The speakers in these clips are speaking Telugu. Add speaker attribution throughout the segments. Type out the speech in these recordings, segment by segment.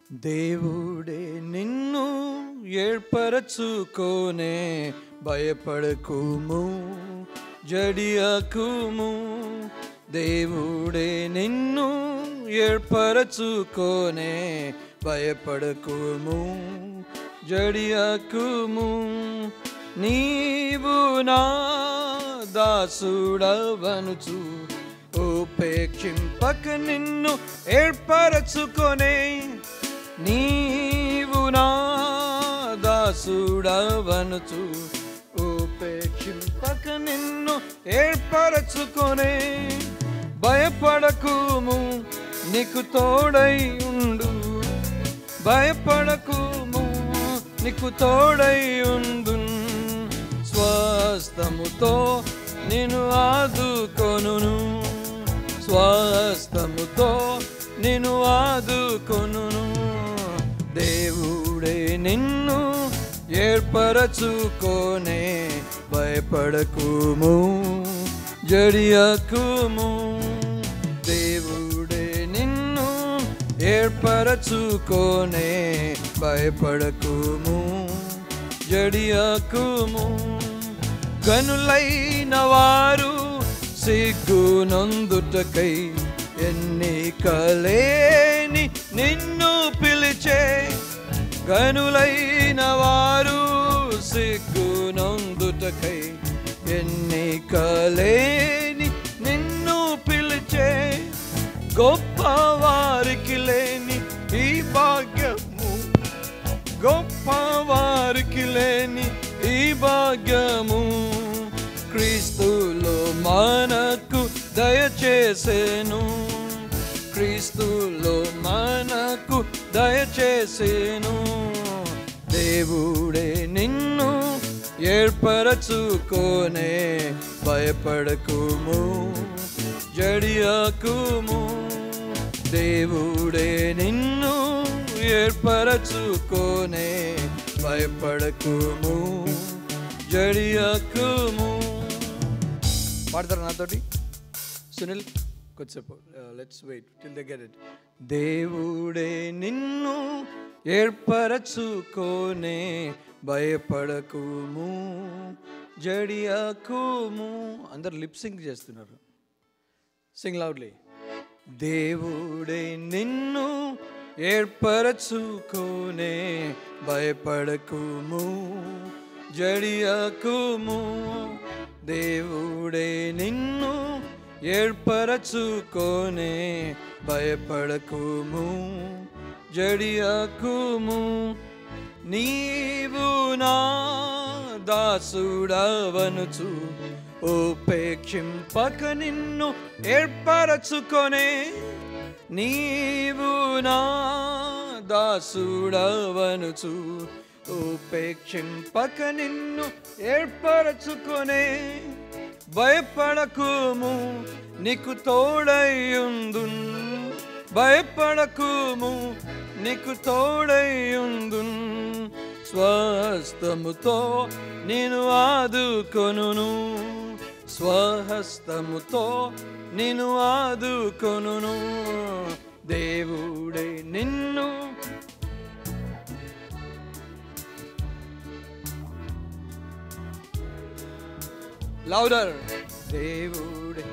Speaker 1: దేవుడే నిన్ను ఏర్పరచుకోనే భయపడకుము జడియకుము దేవుడే నిన్ను ఏర్పరచుకోనే భయపడకుము జడియకుము నీవు నా దాసుడవనుచు ఉపేక్షింపక నిన్ను ఏర్పరచుకొనే నీవు నా దాసుడవనుచు ఉపేక్షింపక నిన్ను ఏర్పరచుకొనే భయపడకుము నీకు తోడై ఉండు భయపడకుము నీకు తోడై ఉండు స్వస్థముతో నేను ఆదుకొనును స్వస్థముతో నేను ఆదుకొనును దేవుడే నిన్ను ఏర్పరచుకోనే భయపడకుము జడియకుము దేవుడే నిన్ను ఏర్పరచుకోనే భయపడకుము జడియకుము కనులైన వారు సిగ్గునందుటకై ఎన్నికలేని నిన్ను పిలిచే గనులైన వారు సిగ్గునందుటకై ఎన్నికలేని నిన్ను పిలిచే గొప్ప వారికి లేని ఈ భాగ్యము గొప్ప వారికి లేని ఈ భాగ్యము క్రీస్తులో మనకు దయచేసేను క్రీస్తులో మనకు దయచేసేను దేవుడే నిన్ను ఏర్పరచుకోనే భయపడకుము జడియకుము దేవుడే నిన్ను ఏర్పరచుకోనే భయపడకుము జడియకుము పాడతారా నాతోటి సునీల్ కొద్దిసేపు let's wait till the get it దేవుడే నిన్ను ఏర్పరచుకోనే భయపడకుము జడియకుము అందరు లిప్ సింగ్ చేస్తున్నారు సింగ్ లౌడ్లీ దేవుడే నిన్ను ఏర్పరచుకోనే భయపడకుము జడియకుము దేవుడే నిన్ను ఏర్పరచుకోనే భయపడకుము జడియకుము నీవు నా దాసుడవనుచు ఉపేక్షింపక నిన్ను ఏర్పరచుకొనే నీవు నా దాసుడవనుచు ఉపేక్షింపక నిన్ను ఏర్పరచుకొనే భయపడకుము నీకు తోడయుందు భయపడకుము నీకు తోడయుందు స్వహస్తముతో నేను ఆదుకొనును స్వహస్తముతో నేను ఆదుకొనును దేవుడే నిన్ను లౌడర్ దేవుడే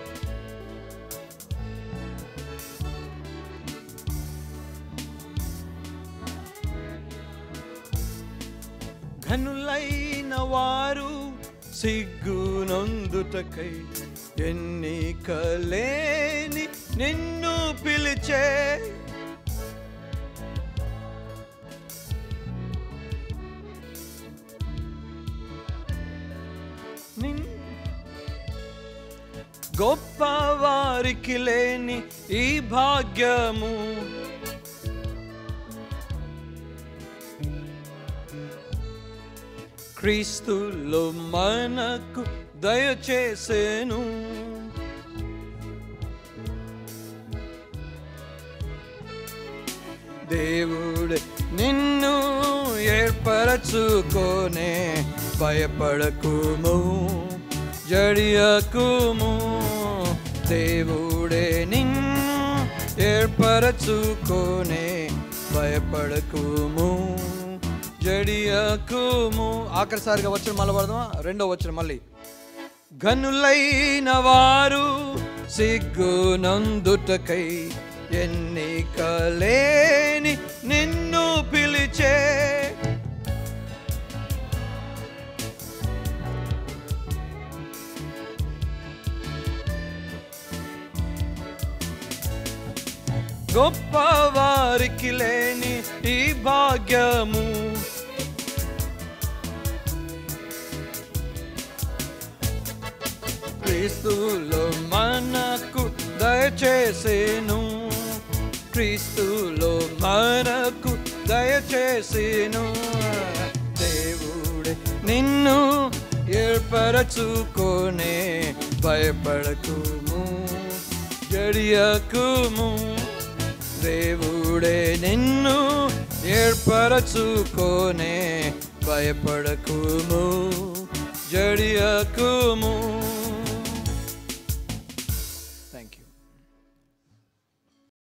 Speaker 1: ఘనులైన వారు సిగ్గునందుటకై ఎన్నికలేని నిన్ను పిలిచే నిన్ గొప్ప వారికి లేని ఈ భాగ్యము క్రీస్తులో మనకు దయచేసేను దేవుడే నిన్ను ఏర్పరచుకోనే భయపడకుము జడియకుము దేవుడే నిన్ను ఏర్పరచుకోనే భయపడకుము జడియకుము ఆఖరిసారిగా వచ్చిన మళ్ళీ పడదామా రెండో వచ్చిన మళ్ళీ గనులైన వారు సిగ్గునందుటకై ఎన్నికలేని నిన్ను పిలిచే గొప్ప వారికి లేని ఈ భాగ్యము క్రీస్తులో మనకు దయచేసేను క్రీస్తులో మనకు దయచేసేను దేవుడే నిన్ను ఏర్పరచుకోనే భయపడకుము జడియకుము దేవుడే నిన్ను ఏర్పరచుకోనే భయపడకుము జడియకుము